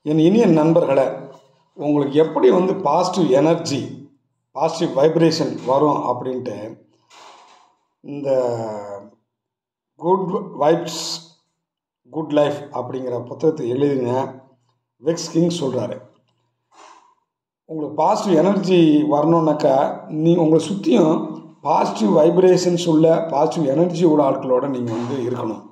என் இனிய நண்பர்களே உங்களுக்கு எப்படி வந்து பாசிட்டிவ் எனர்ஜி பாசிட்டிவ் வைப்ரேஷன் வரும் அப்படின்ட்டு இந்த குட் வைப்ஸ் குட் லைஃப் அப்படிங்கிற புத்தகத்தை எழுதின வெக்ஸ் கிங் சொல்கிறாரு உங்களுக்கு பாசிட்டிவ் எனர்ஜி வரணுன்னாக்கா நீ உங்களை சுற்றியும் பாசிட்டிவ் வைப்ரேஷன்ஸ் உள்ள பாசிட்டிவ் எனர்ஜி உள்ள ஆட்களோட நீங்கள் வந்து இருக்கணும்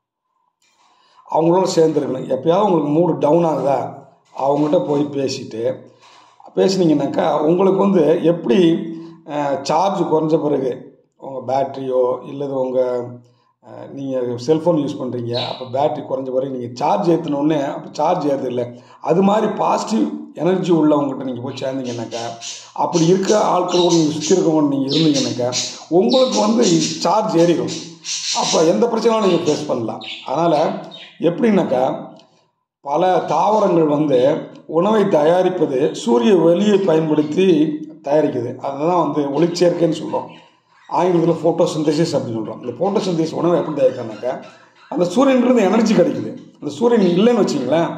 அவங்களோட சேர்ந்துருக்கணும் எப்பயாவது உங்களுக்கு மூடு டவுன் ஆகுதா அவங்ககிட்ட போய் பேசிட்டு பேசுனீங்கன்னாக்கா உங்களுக்கு வந்து எப்படி சார்ஜ் குறைஞ்ச பிறகு உங்கள் பேட்ரியோ இல்லது உங்கள் நீங்கள் செல்ஃபோன் யூஸ் பண்ணுறீங்க அப்போ பேட்ரி குறைஞ்ச பிறகு நீங்கள் சார்ஜ் ஏற்றினோடனே அப்போ சார்ஜ் ஏறுது இல்லை அது மாதிரி பாசிட்டிவ் எனர்ஜி உள்ளவங்ககிட்ட நீங்கள் போய் சேர்ந்தீங்கன்னாக்கா அப்படி இருக்க ஆட்களோடு நீங்கள் சுற்றி இருக்கவங்க நீங்கள் இருந்தீங்கன்னாக்கா உங்களுக்கு வந்து சார்ஜ் ஏறிடும் அப்போ எந்த பிரச்சனையும் நீங்கள் ஃபேஸ் பண்ணலாம் அதனால் எப்படின்னாக்கா பல தாவரங்கள் வந்து உணவை தயாரிப்பது சூரிய ஒளியை பயன்படுத்தி தயாரிக்குது அதுதான் வந்து ஒளிச்சேர்க்கைன்னு சொல்கிறோம் ஆங்கிலத்தில் ஃபோட்டோசிந்தசிஸ் அப்படின்னு சொல்கிறோம் இந்த ஃபோட்டோசிந்தசிஸ் உணவை எப்படி தயாரிக்கிறாங்கனாக்கா அந்த சூரியன்றது எனர்ஜி கிடைக்குது அந்த சூரியன் இல்லைன்னு வச்சிங்களேன்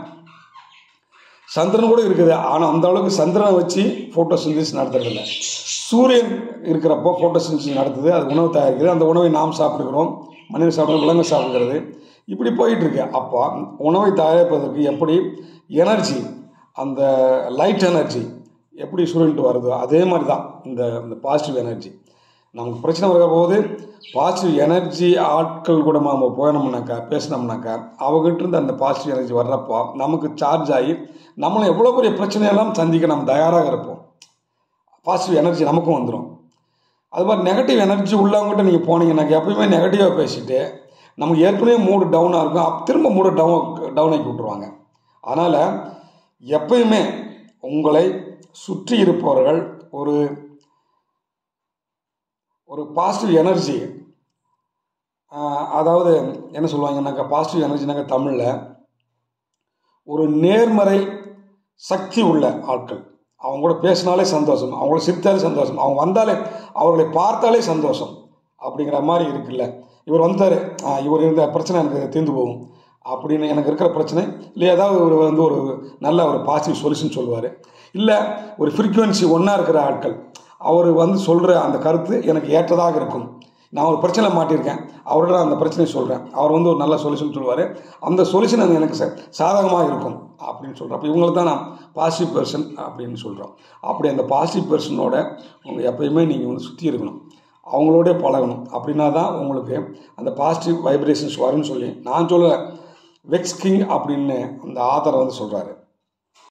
சந்திரன் கூட இருக்குது ஆனால் அந்த அளவுக்கு சந்திரனை வச்சு ஃபோட்டோசிந்தசிஸ் நடத்துறதில்ல சூரியன் இருக்கிறப்போ ஃபோட்டோசிந்தசிஸ் நடத்துது அது உணவு தயாரிக்குது அந்த உணவை நாம் சாப்பிடுகிறோம் மனிதன் சாப்பிடுறோம் விலங்கு சாப்பிடுகிறது இப்படி போயிட்டுருக்கு அப்போ உணவை தயாரிப்பதற்கு எப்படி எனர்ஜி அந்த லைட் எனர்ஜி எப்படி சூரியன்ட்டு வருதோ அதே மாதிரி தான் இந்த இந்த பாசிட்டிவ் எனர்ஜி நமக்கு பிரச்சனை வர போது பாசிட்டிவ் எனர்ஜி ஆட்கள் கூட நம்ம போனோம்னாக்கா பேசினோம்னாக்கா அவங்ககிட்ட இருந்து அந்த பாசிட்டிவ் எனர்ஜி வர்றப்போ நமக்கு சார்ஜ் ஆகி நம்மளும் எவ்வளோ பெரிய பிரச்சனையெல்லாம் சந்திக்க நம்ம தயாராக இருப்போம் பாசிட்டிவ் எனர்ஜி நமக்கும் வந்துடும் அது மாதிரி நெகட்டிவ் எனர்ஜி உள்ளவங்ககிட்ட நீங்கள் போனீங்கன்னாக்கா எப்பயுமே நெகட்டிவாக பேசிட்டு நமக்கு ஏற்கனவே மூடு டவுனாக இருக்கும் அப் திரும்ப மூடு டவுன் டவுன் ஆக்கி விட்ருவாங்க அதனால் எப்பயுமே உங்களை சுற்றி இருப்பவர்கள் ஒரு ஒரு பாசிட்டிவ் எனர்ஜி அதாவது என்ன சொல்லுவாங்கன்னாக்கா பாசிட்டிவ் எனர்ஜினாக்கா தமிழில் ஒரு நேர்மறை சக்தி உள்ள ஆட்கள் அவங்க கூட பேசினாலே சந்தோஷம் அவங்கள சிரித்தாலே சந்தோஷம் அவங்க வந்தாலே அவர்களை பார்த்தாலே சந்தோஷம் அப்படிங்கிற மாதிரி இருக்குல்ல இவர் வந்தார் இவர் இந்த பிரச்சனை எனக்கு தீர்ந்து போகும் அப்படின்னு எனக்கு இருக்கிற பிரச்சனை இல்லை ஏதாவது ஒரு வந்து ஒரு நல்ல ஒரு பாசிட்டிவ் சொல்யூஷன் சொல்லுவார் இல்லை ஒரு ஃப்ரீக்குவென்சி ஒன்றா இருக்கிற ஆட்கள் அவர் வந்து சொல்கிற அந்த கருத்து எனக்கு ஏற்றதாக இருக்கும் நான் ஒரு பிரச்சனை மாட்டியிருக்கேன் அவரோட அந்த பிரச்சனையை சொல்கிறேன் அவர் வந்து ஒரு நல்ல சொல்யூஷன் சொல்லுவார் அந்த சொல்யூஷன் அது எனக்கு சாதகமாக இருக்கும் அப்படின்னு சொல்கிறோம் அப்போ இவங்களை தான் நான் பாசிட்டிவ் பர்சன் அப்படின்னு சொல்கிறோம் அப்படி அந்த பாசிட்டிவ் பர்சனோட உங்கள் எப்பயுமே நீங்கள் வந்து சுற்றி இருக்கணும் அவங்களோட பழகணும் அப்படின்னா தான் உங்களுக்கு அந்த பாசிட்டிவ் வைப்ரேஷன்ஸ் வரும்னு சொல்லி நான் சொல்ல வெக்ஸ் கிங் அப்படின்னு அந்த ஆத்தரை வந்து சொல்கிறாரு